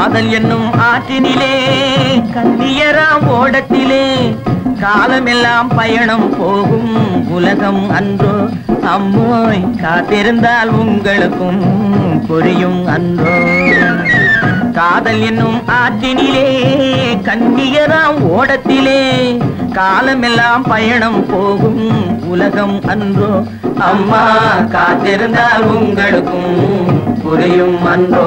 காதல் என்னும் ஆற்றினிலே கண்ணியராம் ஓடத்திலே காலமெல்லாம் பயணம் போகும் உலகம் அன்றோ அம்மோய் காத்திருந்தால் உங்களுக்கும் புரியும் அன்றோ காதல் என்னும் ஆற்றினிலே கண்ணியராம் ஓடத்திலே காலமெல்லாம் பயணம் போகும் உலகம் அன்றோ அம்மா காத்திருந்தால் உங்களுக்கும் புரியும் அன்றோ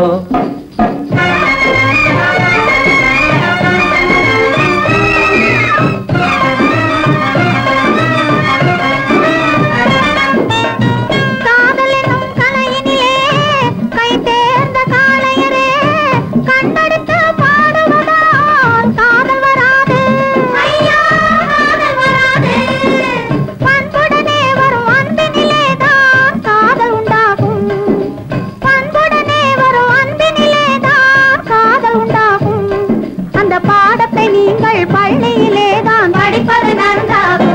காதல் என்னும் கலையினிலே கை தேர்ந்த காளையரே கண்டெடுத்து பாடுவதால் காதல் வராது ஐயா காதல் வராது பண்புடனே வரும் அன்பினிலே தான் காதல் உண்டாகும் பண்புடனே வரும் அன்பினிலே தான் காதல் உண்டாகும் அந்த பாடத்தை நீங்கள் பள்ளியிலே தான் படிப்பது நன்றாகும்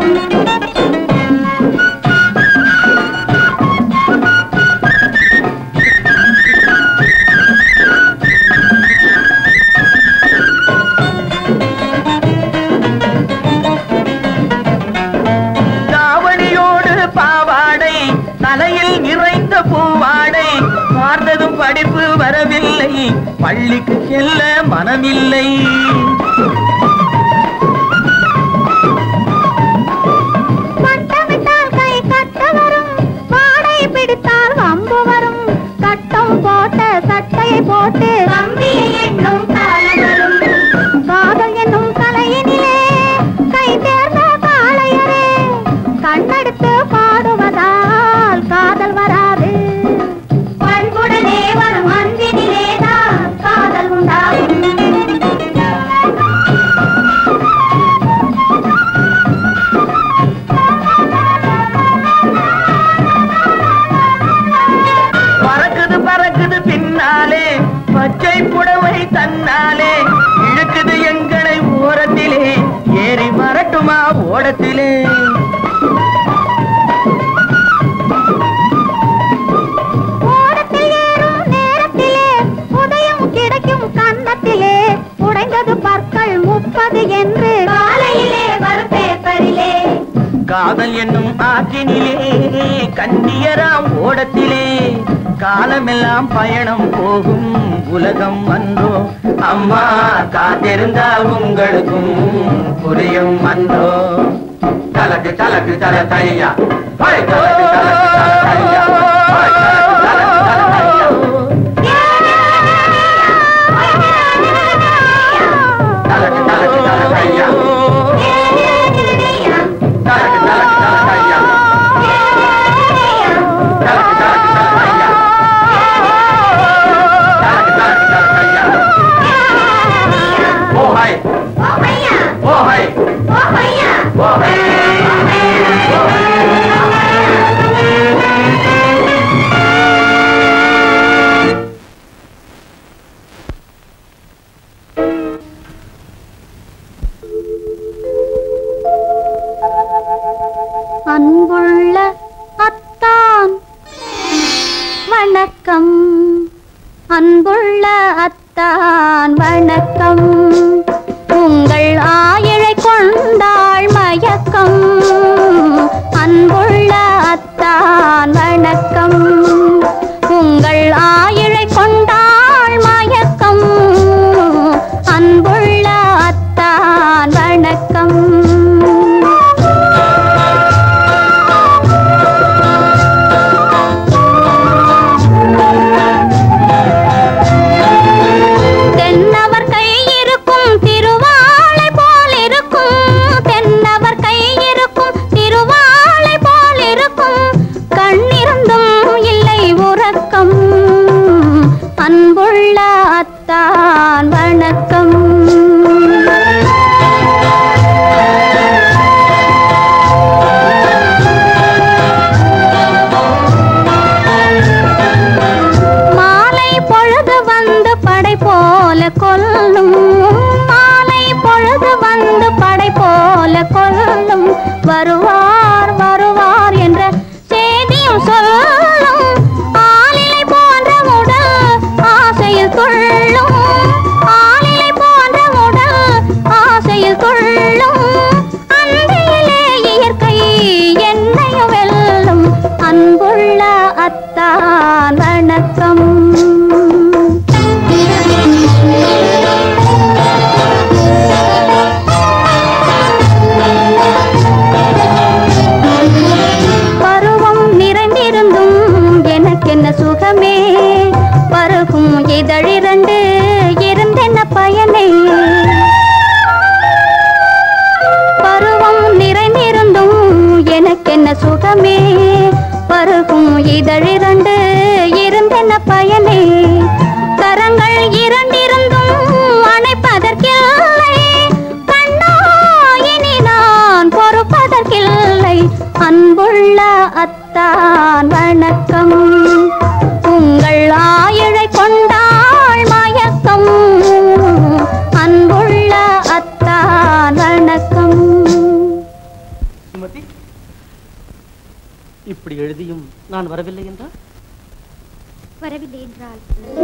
தாவணியோடு பாவாடை தலையில் நிறைந்த பூவாடை பார்த்ததும் படிப்பு வரவில்லை பள்ளிக்கு செல்ல மனமில்லை வட்டமிட்டால் கை கட்ட வரும் வாடை பிடித்தால் வம்பு வரும் கட்டம் போட்ட சட்டையை போட்டு கம்பியை எண்ணும் காலம் வரும் காதல் என்னும் கலையினிலே கை தேர்ந்த காளையரே கண்ணெடுத்து பாடுவதால் காதல் வராது பண்புடனே வரும் அன்பினிலே தான் காதல் உண்டாகும் பறக்குது பறக்குது பின்னாலே பச்சை புடவை தன்னாலே இழுக்குது எங்களை ஓரத்திலே ஏறி வரட்டுமா ஓடத்திலே ஓடத்தில் ஏறும் நேரத்திலே உதயம் கிடைக்கும் கன்னத்திலே உடைந்தது பற்கள் முப்பது என்று காலையிலே வரும் பேப்பரிலே காதல் என்னும் ஆற்றினிலே கண்ணியராம் ஓடத்திலே காலமெல்லாம் பயணம் போகும் உலகம் அன்றோ அம்மா காத்திருந்தால் உங்களுக்கும் புரியும் அன்றோ தலக்கு தலக்கு தல தையா ஹோய், தலக்கு தலக்கு தல தையா ஹோய், தலக்கு தலக்கு தல தையா தலக்கு தலக்கு தல தையா தலக்கு தலக்கு தல தையா தலக்கு தலக்கு தல தையா தலக்கு தலக்கு தல தையா ஓ ஹாய் ஓ ஹாய் ஓ ஹாய் அன்புள்ள அத்தான் வணக்கம் அன்புள்ள அத்தான் வணக்கம் உங்கள் ஆயிழை கொண்டாள் மயக்கம் அன்புள்ள அத்தான் வணக்கம் உங்கள் ஆயிழை கொண்டாள் மயக்கம் அன்புள்ள அத்தான் வணக்கம் தென்னவர் கை இருக்கும் இதழிரண்டு இருந்தென்ன பயனே கரங்கள் இரண்டிருந்தும் அணைப்பதற்கில்லை கண்ணா இனி நான் பொறுப்பதற்கில்லை அன்புள்ள அத்தான் வணக்கம் உங்கள் ஆயிழை கொண்டாள் மயக்கம் அன்புள்ள அத்தான் வணக்கம் சுமதி இப்படி எழுதியும் நான் வரவில்லை என்றால் வரவில்லை என்றால்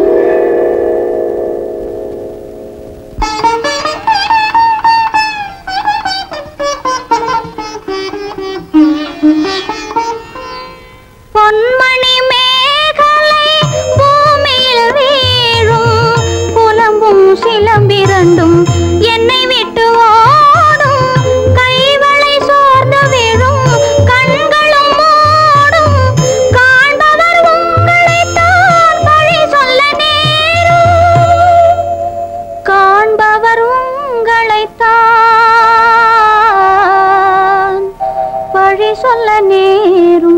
பொன்மணி மேகலை பூமியில் வீழும் புலம்பும் சிலம்பிரண்டும் என்னை விட்டு ஓடும் கைவளை சோர்ந்து விழும் கண்களும் மூடும் காண்பவர் உங்களைத்தான் வழி சொல்ல நேரும் காண்பவர் உங்களைத்தான் வழி சொல்ல நேரும்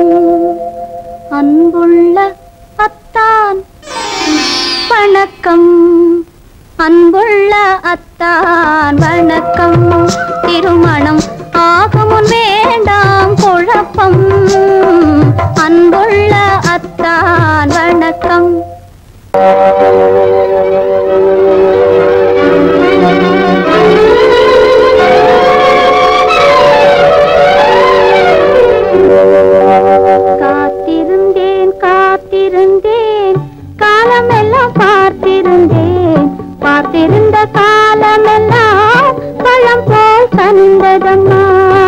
அன்புள்ள அத்தான் வணக்கம் அன்புள்ள அத்தான் வணக்கம் திருமணம் ஆகமுன் வேண்டாம் குழப்பம் அன்புள்ள அத்தான் வணக்கம் காத்திருந்தேன் காத்திருந்தேன் காலமெல்லாம் பார்த்திருந்தேன் பார்த்திருந்த காலமெல்லாம் பழம் போல் கனிந்ததம்மா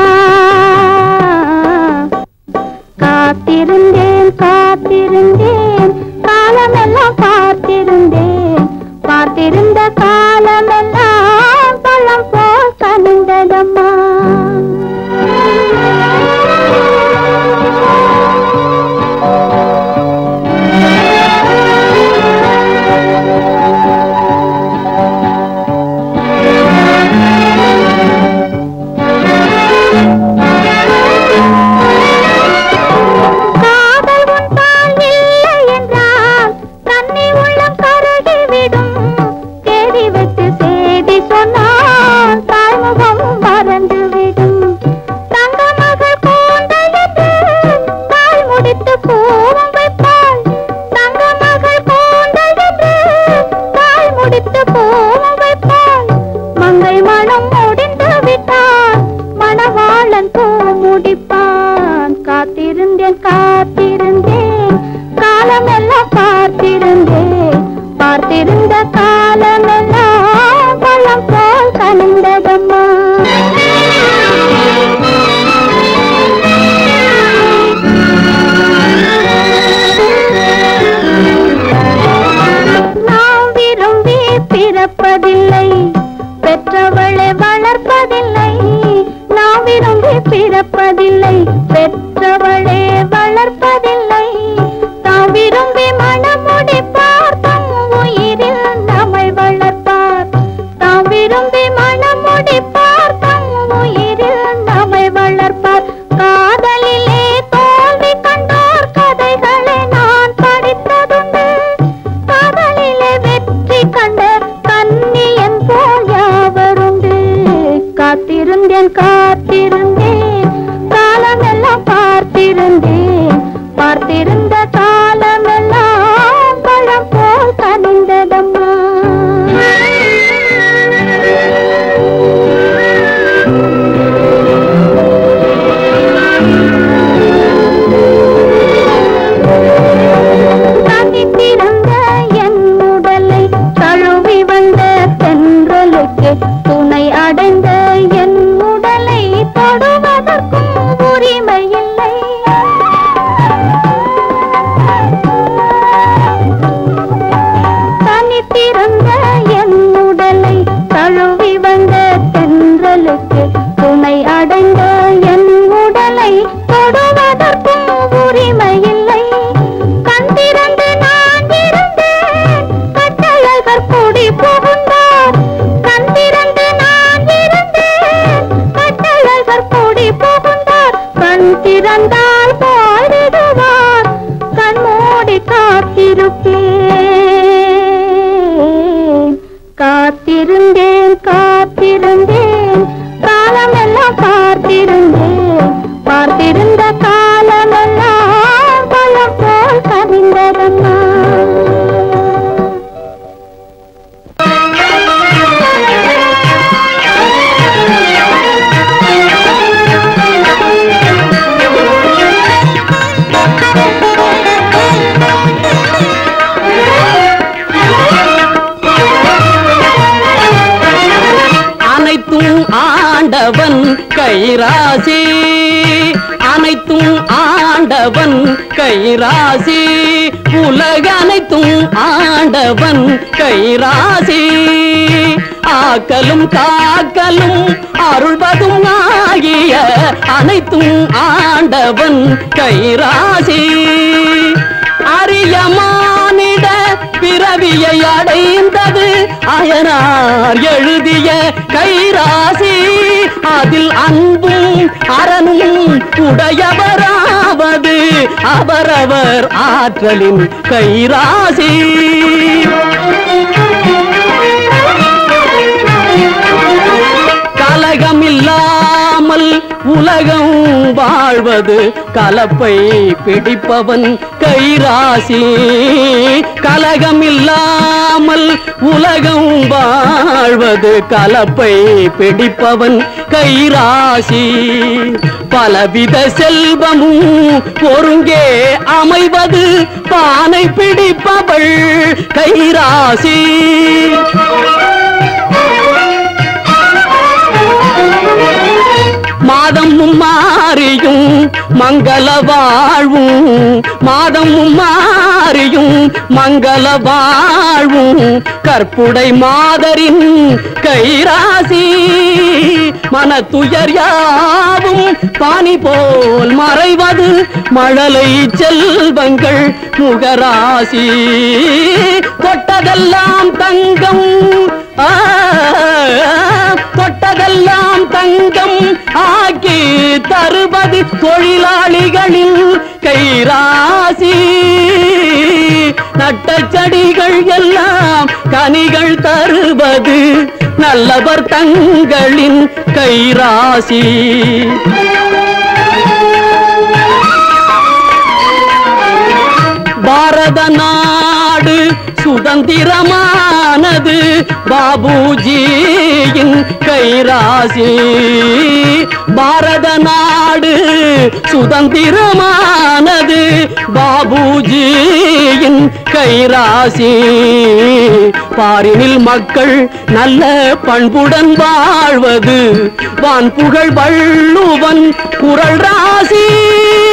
காத்திருந்தேன் காத்திருந்தேன் காலமெல்லாம் பார்த்திருந்தேன் பார்த்திருந்த காலமெல்லாம் பழம் போல் கனிந்ததம்மா காதல் உன்பால் இல்லை என்றால் கண்ணி உள்ளம் கருகிவிடும் தேடி வைத்து செய்தி சொன்னால் தாய்முகம் மறந்துவிடும் தங்க மகள் கூந்தலிட்டு தாய் முடித்து பூவும் வைப்பாள் தங்க மகள் கூந்தலிட்டு தாய் முடித்து பூவும் வைப்பாள் மங்கை மனம் முடிந்து விட்டான் மணவாளன் பூ முடிப்பான் காத்திருந்தேன் காத்திருந்தேன் காலமெல்லாம் பார்த்திருந்தேன் பார்த்திருந்த காலமெல்லாம் பழம் போல் கனிந்ததம்மா நாம் விரும்பி பிறப்பதில்லை பெற்றவளை வளர்ப்பதில்லை நாம் விரும்பி பிறப்பதில்லை பெற்றவளே வளர்ப்பதில்லை தாம் விரும்பி மனமுடிப்பார் தம் உயிரில் நம்மை வளர்ப்பார் தாம் விரும்பி மனமுடிப்பார் தம் உயிரில் நம்மை வளர்ப்பார் காதலிலே தோல்வி கண்டோர் கதைகளை நான் படித்ததுண்டு காதலிலே வெற்றி கண்ட கன்னியன் போல் யாவருண்டு காத்திருந்தேன் காத்திருந்தேன் காலமெல்லாம் பார்த்திருந்தேன் பார்த்திருந்த காலமெல்லாம் பழம் போல் கனிந்ததம்மா தனித்திருந்த என் உடலை தழுவி வந்த தென்றலுக்கு துணை அடைந்த என் உடலை தொடுவதற்கும் உரிமை இல்லை தனித்திருந்த என் உடலை தழுவி வந்த தென்றலுக்கு துணை அடைந்த என் உடலை தொடுவதற்கும் உரிமை இல்லை கண் திறந்து நான் இருந்தேன் கட்டழகர் கூடி புகுந்தார் கண் திறந்து நான் இருந்தேன் கட்டழகர் கூடி புகுந்தார் கண் திறந்தால் பாடிடுவார் அனைத்தும் ஆண்டவன் கைராசி அனைத்தும் ஆண்டவன் கைராசி உலக அனைத்தும் ஆண்டவன் கைராசி ஆக்கலும் காக்கலும் அருள்வதும் ஆகிய அனைத்தும் ஆண்டவன் கைராசி அரிய மானிட பிறவியை அடைந்தது அயனார் எழுதிய கைராசி அதில் அன்பும் அரணும் உடையவராவது அவரவர் ஆற்றலின் கைராசி கலகமில்லாமல் உலகம் வாழ்வது கலப்பை பிடிப்பவன் கைராசி கலகமில்லாமல் உலகம் வாழ்வது கலப்பை பிடிப்பவன் கைராசி பலவித செல்வமும் ஒருங்கே அமைவது பானை பிடிப்பவள் கைராசி மாதமும் மாறியும் மங்கள வாழ்வும் மாதமும் மாறியும் மங்கள வாழ்வும் கற்புடை மாதரின் கைராசி மனத்துயர் யாவும் பானி போல் மறைவது மழலை செல்வங்கள் முகராசி தொட்டதெல்லாம் தங்கம் ஆ, தொட்டதெல்லாம் தங்கம் ஆக்கி தருவது தொழிலாளிகளின் கைராசி நட்ட செடிகள் எல்லாம் கனிகள் தருவது நல்லவர் தங்களின் கைராசி பாரத நாடு சுதந்திரமானது பாபுஜியின் கைராசி பாரத நாடு சுதந்திரமானது பாபுஜியின் கைராசி பாரினில் மக்கள் நல்ல பண்புடன் வாழ்வது வான்புகழ் வள்ளுவன் குரல் ராசி